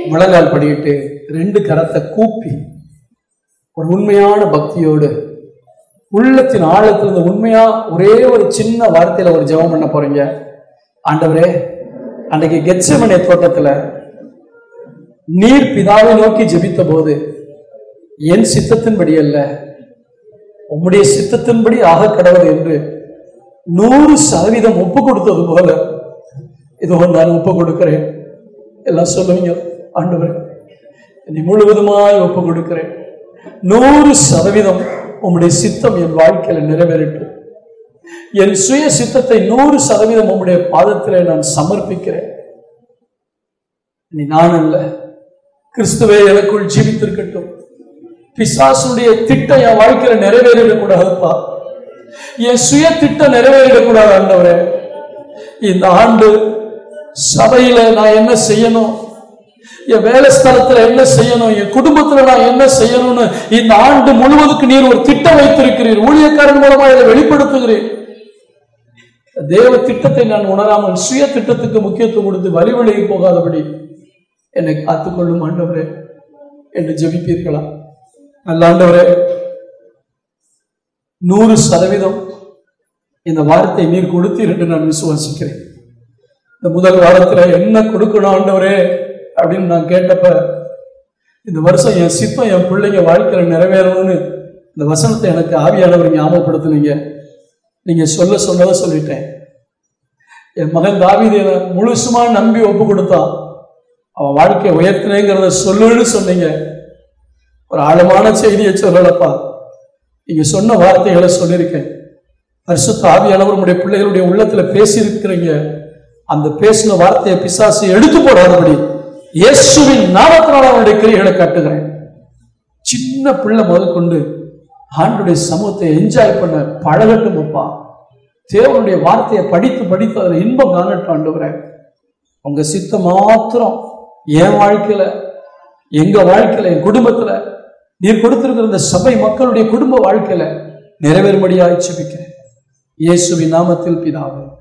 முழங்கால் படியிட்டு ரெண்டு கரத்தை கூப்பி ஒரு உண்மையான பக்தியோடு உள்ளத்தின் ஆழத்துல இந்த உண்மையா ஒரே ஒரு சின்ன வார்த்தையில ஒரு ஜெபம் பண்ண போறீங்க ஆண்டவரே அன்றைக்கு கெச்சமனை தோட்டத்துல நீர் பிதாவை நோக்கி ஜெபித்த போது என் சித்தத்தின்படி அல்ல உம்முடைய சித்தத்தின்படி ஆக கடவுள் என்று நூறு சதவீதம் ஒப்பு கொடுத்தது போல இதோ நான் ஒப்பு கொடுக்கிறேன் எல்லாம் சொல்லுவீங்க ஆண்டவரே என்னை முழுவதுமாய் ஒப்பு கொடுக்கிறேன் நூறு சதவீதம் உம்முடைய சித்தம் என் வாழ்க்கையில நிறைவேறட்டும் என் சுய சித்தத்தை நூறு சதவீதம் உம்முடைய பாதத்திலே நான் சமர்ப்பிக்கிறேன் நீ நான் அல்ல கிறிஸ்துவே எனக்குள் ஜீவித்திருக்கட்டும் பிசாசுடைய திட்டம் என் வாழ்க்கையில நிறைவேறிடக்கூடாதுப்பா என் சுய திட்டம் நிறைவேறிடக்கூடாது ஆண்டவரே இந்த ஆண்டு சபையில நான் என்ன செய்யணும் என் வேலை ஸ்தலத்துல என்ன செய்யணும் என் குடும்பத்துல நான் என்ன செய்யணும்னு இந்த ஆண்டு முழுவதுக்கு நீர் ஒரு திட்டம் வைத்திருக்கிறீர் ஊழியக்காரன் மூலமா இதை வெளிப்படுத்துகிறீர் தேவ திட்டத்தை நான் உணராமல் சுய திட்டத்துக்கு முக்கியத்துவம் கொடுத்து வழி விலகி போகாதபடி என்னை காத்துக்கொள்ளும் ஆண்டவரே என்று ஜெபிப்பீர்களா நல்ல ஆண்டவரே நூறு சதவீதம் இந்த வார்த்தை நீர் கொடுத்தீர் என்று நான் விசுவாசிக்கிறேன் இந்த முதல் வாரத்துல என்ன கொடுக்கணும் ஆண்டவரே அப்படின்னு நான் கேட்டப்ப இந்த வருஷம் என் சித்தம் என் பிள்ளைங்க வாழ்க்கையில நிறைவேறணும்னு இந்த வசனத்தை எனக்கு ஆவியானவர் ஞாபகப்படுத்துனீங்க நீங்க சொல்ல சொன்னதை சொல்லிட்டேன் என் மகன் தாவீது என்னை முழுசுமா நம்பி ஒப்பு கொடுத்தான் அவன் வாழ்க்கையை உயர்த்தினேங்கிறத சொல்லுன்னு சொன்னீங்க ஒரு ஆழமான செய்தியை சொல்லலப்பா நீங்க சொன்ன வார்த்தைகளை சொல்லியிருக்கேன் பரிசுத்த ஆவியானவர் உங்களுடைய பிள்ளைகளுடைய உள்ளத்துல பேசியிருக்கிறீங்க அந்த பேசின வார்த்தையை பிசாசு எடுத்து போடாதபடி இயேசுவின் நாமத்தினால் அவனுடைய கிரியைகளை காட்டுகிறேன் சின்ன பிள்ளை முதற்கொண்டு ஆண்டுடைய சமூகத்தை என்ஜாய் பண்ண பழகட்டும் அப்பா தேவனுடைய வார்த்தையை படித்து படித்து அதில் இன்பம் காணட்டும் ஆண்டவரே உங்க சித்தம் மாத்திரம் என் வாழ்க்கையில எங்க வாழ்க்கையில என் குடும்பத்துல நீர் கொடுத்திருக்கிற இந்த சபை மக்களுடைய குடும்ப வாழ்க்கையில நிறைவேறும்படியாக ஜெபிக்கிறேன் இயேசுவின் நாமத்தில் பிதாவே